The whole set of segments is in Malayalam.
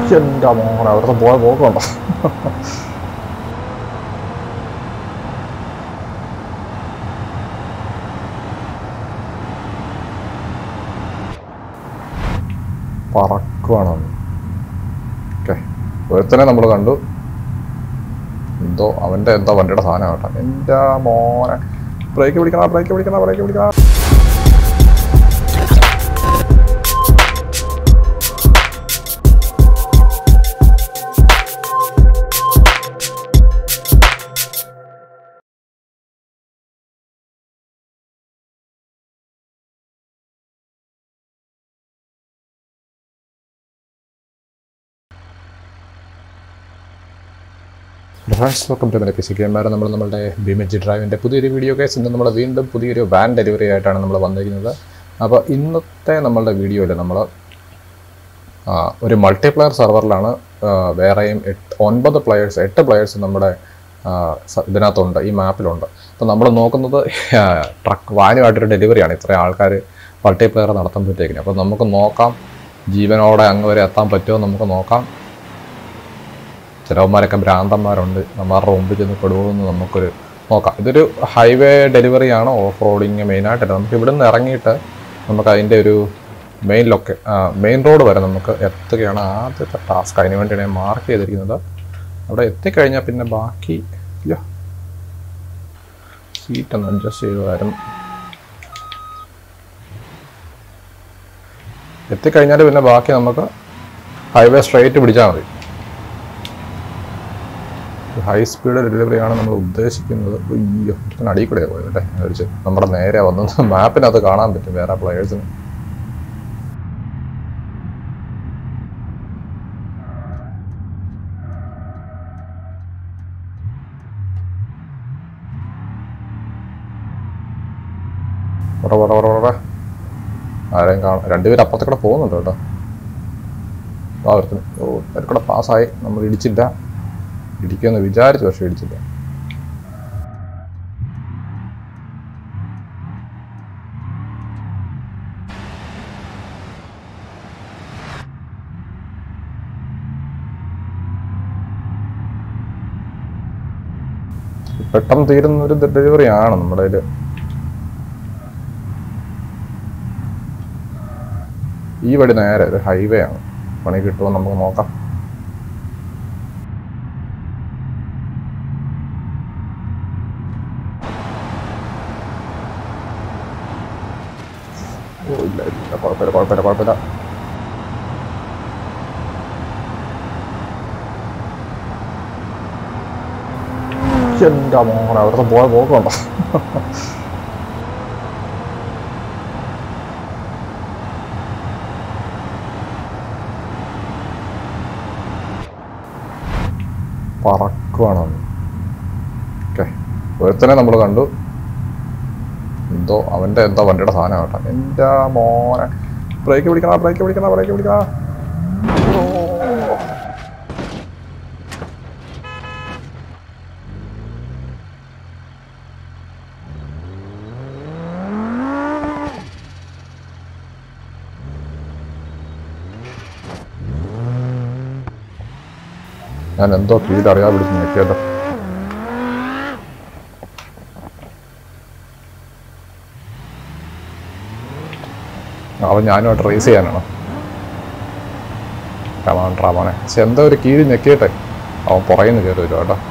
എൻ്റെ മോനെ അവിടുത്തെ പോയ പോക്കുണ്ടോ പറക്കുവാണ് ഓക്കെ ഒരുത്തനെ നമ്മൾ കണ്ടു എന്തോ അവൻ്റെ എന്തോ വണ്ടിയുടെ സാധനം കേട്ടോ എൻ്റെ മോനെ ബ്രേക്ക് പിടിക്കണം ബ്രേക്ക് പിടിക്കണം ബ്രേക്ക് പിടിക്കണം ഫ്രണ്ട്സ് വെൽക്കം ടു പി സി ഗെയിമാർ നമ്മൾ നമ്മുടെ ബിമെജി ഡ്രൈവിൻ്റെ പുതിയൊരു വീഡിയോ കേസ് ഇന്ന് നമ്മൾ വീണ്ടും പുതിയൊരു വാൻ ഡെലിവറി ആയിട്ടാണ് നമ്മൾ വന്നിരിക്കുന്നത് അപ്പോൾ ഇന്നത്തെ നമ്മളുടെ വീഡിയോയിൽ നമ്മൾ ഒരു മൾട്ടിപ്ലെയർ സെർവറിലാണ് വേറെയും എട്ട് ഒൻപത് പ്ലെയേഴ്സ് എട്ട് പ്ലെയേഴ്സ് നമ്മുടെ ആ, സ- ഇതിനകത്തുണ്ട് ഈ മാപ്പിലുണ്ട് അപ്പോൾ നമ്മൾ നോക്കുന്നത് ട്രക്ക് വാനുമായിട്ടൊരു ഡെലിവറിയാണ് ഇത്രയും ആൾക്കാർ മൾട്ടിപ്ലെയർ നടത്തുമ്പോഴത്തേക്കിന് അപ്പോൾ നമുക്ക് നോക്കാം ജീവനോടെ അങ്ങ് വരെ എത്താൻ പറ്റുമോ നമുക്ക് നോക്കാം ചിലവന്മാരൊക്കെ ഭ്രാന്തന്മാരുണ്ട് നമ്മളുടെ മുമ്പിൽ ചെന്ന് പെടുമെന്ന് നമുക്കൊരു നോക്കാം ഇതൊരു ഹൈവേ ഡെലിവറി ആണ് ഓഫ് റോഡിങ് മെയിനായിട്ടല്ല നമുക്ക് ഇവിടെ നിന്ന് ഇറങ്ങിയിട്ട് നമുക്ക് അതിൻ്റെ ഒരു മെയിൻ ലൊക്കെ മെയിൻ റോഡ് വരെ നമുക്ക് എത്തുകയാണ് ആദ്യത്തെ ടാസ്ക് അതിന് വേണ്ടിയാണ് ഞാൻ മാർക്ക് ചെയ്തിരിക്കുന്നത് അവിടെ എത്തിക്കഴിഞ്ഞാൽ പിന്നെ ബാക്കി ഇല്ല സീറ്റ് ഒന്ന് അഡ്ജസ്റ്റ് ചെയ്തായിരുന്നു എത്തിക്കഴിഞ്ഞാൽ പിന്നെ ബാക്കി നമുക്ക് ഹൈവേ സ്ട്രൈറ്റ് പിടിച്ചാൽ മതി ഹൈ സ്പീഡ് ഡെലിവറിയാണ് നമ്മൾ ഉദ്ദേശിക്കുന്നത് അയ്യോ ഇതിന് അടിയിൽ കൂടെ പോയത് അല്ലേ ഞാൻ വിചാരിച്ചു നമ്മുടെ നേരെ വന്നത് മാപ്പിനകത്ത് കാണാൻ പറ്റും വേറെ പ്ലെയേഴ്സിന് ഇവിടെ ഇവിടെ ഇവിടെ ഇവിടെ ആരെയും കാണാം രണ്ടുപേരും അപ്പുറത്തെ കൂടെ പോകുന്നുണ്ട് കേട്ടോ ആ ഒരുത്തന് ഓ ഇവരെ കൂടെ പാസ്സായി നമ്മൾ ഇടിച്ചില്ല ഇടിക്കുമെന്ന് വിചാരിച്ചു പക്ഷെ ഇടിച്ചില്ല പെട്ടെന്ന് തീരുന്ന ഒരു ഡെലിവറി ആണ് നമ്മുടെ കയ്യില് ഈ വഴി നേരെ ഒരു ഹൈവേ ആണ് പണി കിട്ടുമോ നമുക്ക് നോക്കാം ഓ ഇല്ല ഇല്ല കുഴപ്പമില്ല കുഴപ്പമില്ല കുഴപ്പമില്ല എൻ്റെ മോനെ അവിടുത്തെ പോയ പോക്കുണ്ടോ പറക്കുവാണ് ഓക്കെ ഒരുത്തനെ നമ്മൾ കണ്ടു എന്തോ അവൻ്റെ എന്തോ വണ്ടിയുടെ സാധനം കേട്ടോ എൻ്റെ മോനെ ബ്രേക്ക് പിടിക്കണം ബ്രേക്ക് പിടിക്കണം ബ്രേക്ക് പിടിക്കണം ഓ. ഞാൻ എന്തോ കീഴ് അറിയാതെ പിടിച്ച് ഞെക്കിയല്ലോ അവൻ ഞാനുമായിട്ട് റേസ് ചെയ്യാനാണ് റമാൻ റമാനെ പക്ഷെ എന്തോ ഒരു കീഴ് ഞെക്കിയിട്ടെ അവൻ പുറകിൽ നിന്ന് കയറി വരും കേട്ടോ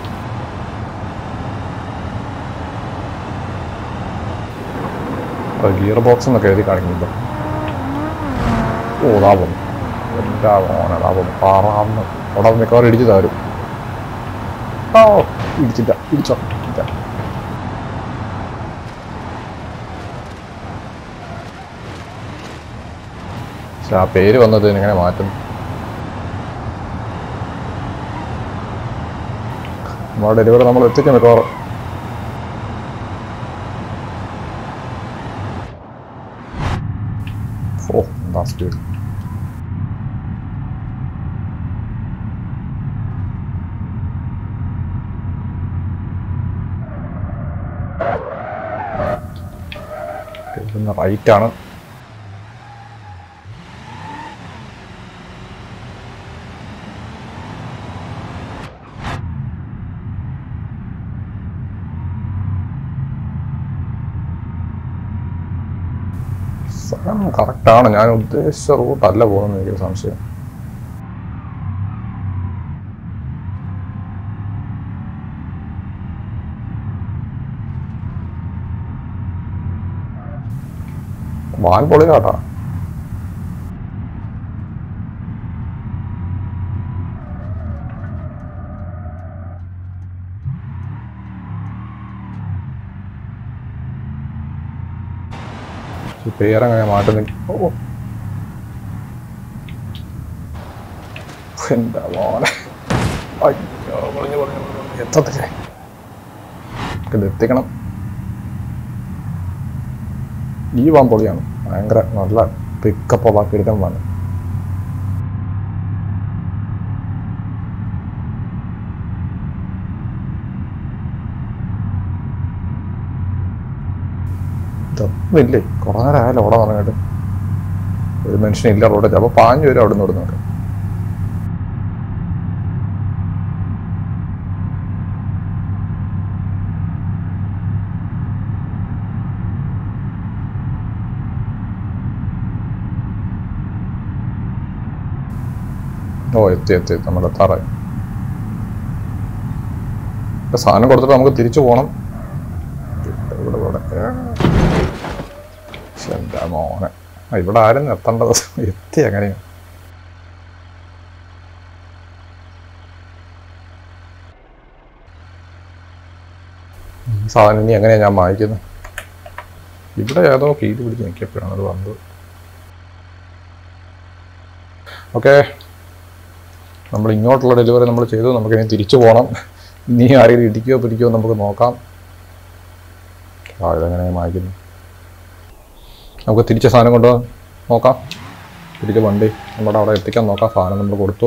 ഗിയർ ബോക്സ് എന്നൊക്കെ എഴുതി കാണിക്കുന്നുണ്ടോ ഓ ദാ പോന്നു എല്ലാ മോനെ ദാ പോന്നു പാറാന്ന് അവിടെ മിക്കവാറും ഇടിച്ചു തരും ഓ ഇടിച്ചില്ല ഇടിച്ചോ ഇല്ല പക്ഷെ ആ പേര് വന്നത് എങ്ങനെ മാറ്റും നമ്മുടെ ഡെലിവറി നമ്മൾ എത്തിക്കും മിക്കവാറും ഓ എന്താ സ്പീഡ് ഇവിടുന്ന് റൈറ്റ് ആണ് കറക്റ്റാണ് ഞാൻ ഉദ്ദേശിച്ച റൂട്ടല്ല പോകുന്നത് എനിക്ക് സംശയം വാൻ പൊളിയാട്ടാ ഈ പേരങ്ങനെ മാറ്റുന്ന ഓ എന്താ മോനെ അയ്യോ പറഞ്ഞു പറഞ്ഞു പറഞ്ഞു എത്തത്തില്ലേ ഇത് എത്തിക്കണം ഈ വാൻ പൊളിയാണ് ഭയങ്കര നല്ല പിക്കപ്പ് ഉള്ള കിടക്കൻ വാൻ ഇതൊന്നുമില്ലേ കുറേ നേരം ആയാലും അവിടെ പറഞ്ഞിട്ട് ഒരു മനുഷ്യനില്ല റോഡിൽ അപ്പോൾ പാഞ്ഞു വരും അവിടെ നിന്ന് ഇവിടുന്നൊക്കെ ഓ എത്തി എത്തി നമ്മുടെ എത്താറായി ഇപ്പൊ സാധനം കൊടുത്തിട്ട് നമുക്ക് തിരിച്ചു പോകണം ഇവിടെ ഇവിടെ ശ്ശെ, എൻ്റെ മോനെ ആ, ഇവിടെ ആരും എത്തേണ്ടത് എത്തി എങ്ങനെയാ ഈ സാധനം ഇനി എങ്ങനെയാ ഞാൻ വാങ്ങിക്കുന്നത് ഇവിടെ ഏതോ കീല് പിടിച്ച് നിൽക്കപ്പോഴാണ് അത് വന്നത് ഓക്കെ നമ്മൾ ഇങ്ങോട്ടുള്ള ഡെലിവറി നമ്മൾ ചെയ്തു നമുക്കിനി തിരിച്ചു പോകണം ഇനി ആരെങ്കിലും ഇടിക്കുകയോ പിടിക്കുകയോ നമുക്ക് നോക്കാം ആ ഇതെങ്ങനെ വാങ്ങിക്കുന്നു നമുക്ക് തിരിച്ച സാധനം കൊണ്ട് നോക്കാം തിരിച്ച് വണ്ടി നമ്മുടെ അവിടെ എത്തിക്കാൻ നോക്കാം സാധനം നമ്മൾ കൊടുത്തു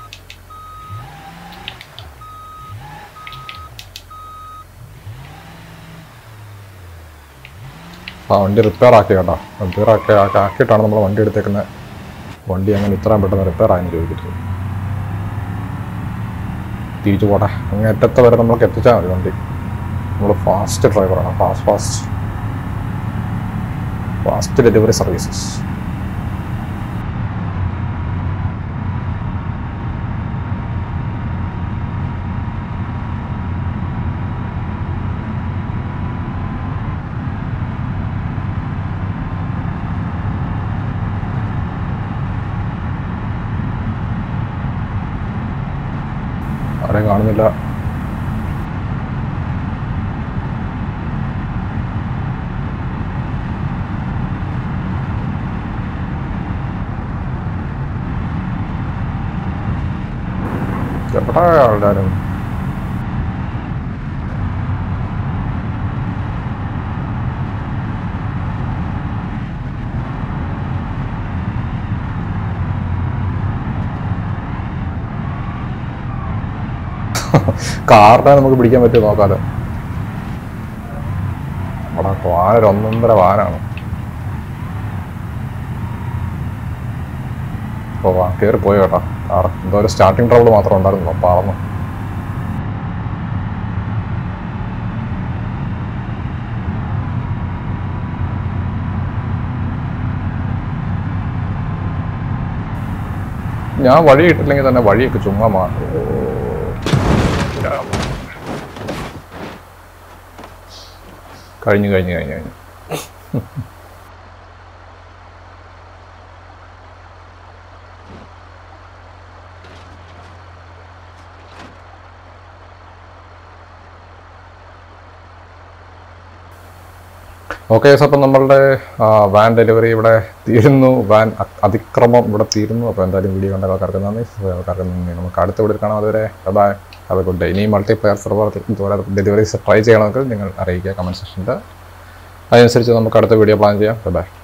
ആ വണ്ടി റിപ്പയർ ആക്കി കേട്ടോ റിപ്പയർ ആക്കി ആക്കി- ആക്കിയിട്ടാണ് നമ്മൾ വണ്ടി എടുത്തേക്കുന്നത് വണ്ടി അങ്ങനെ ഇത്രയും പെട്ടെന്ന് റിപ്പയർ ആയെന്ന് ചോദിക്കരുത് തിരിച്ചു പോട്ടെ അങ്ങേറ്റത്തെ വരെ നമ്മൾക്ക് എത്തിച്ചാൽ മതി വണ്ടി നമ്മൾ ഫാസ്റ്റ് ഡ്രൈവറാണ് fast fast fast delivery services ആരെയും കാണുന്നില്ല എവിടെ ആൾക്കാരും കാറിനെ നമുക്ക് പിടിക്കാൻ പറ്റുമോ നോക്കാലോ അവിടെ വാനൊരു ഒന്നൊന്നര വാനാണ് ഓ വാ കയറി പോയി കേട്ടോ കാർ എന്തോ ഒരു സ്റ്റാർട്ടിങ് ട്രബിൾ മാത്രം ഉണ്ടായിരുന്നു പറന്നു ഞാൻ വഴി ഇട്ടില്ലെങ്കിൽ തന്നെ വഴിയൊക്കെ ചുമ്മാ മാറും കഴിഞ്ഞു കഴിഞ്ഞു കഴിഞ്ഞു കഴിഞ്ഞു ഓക്കെ അപ്പം നമ്മളുടെ വാൻ ഡെലിവറി ഇവിടെ തീരുന്നു വാൻ അ- അതിക്രമം ഇവിടെ തീരുന്നു അപ്പോൾ എന്തായാലും വീഡിയോ കണ്ട ആൾക്കാർക്ക് നന്ദി ആൾക്കാർക്ക് നന്ദി നമുക്ക് അടുത്ത വീഡിയോ കാണാം അതുവരെ bye have a good day ഇനി മൾട്ടിപ്ലെയർ സെർവർ ഇതുപോലെ ഡെലിവറീസ് ട്രൈ ചെയ്യണമെങ്കിൽ നിങ്ങൾ അറിയിക്കുക കമൻറ്റ് സെക്ഷനിൽ അതനുസരിച്ച് നമുക്ക് അടുത്ത വീഡിയോ പ്ലാൻ ചെയ്യാം ബൈ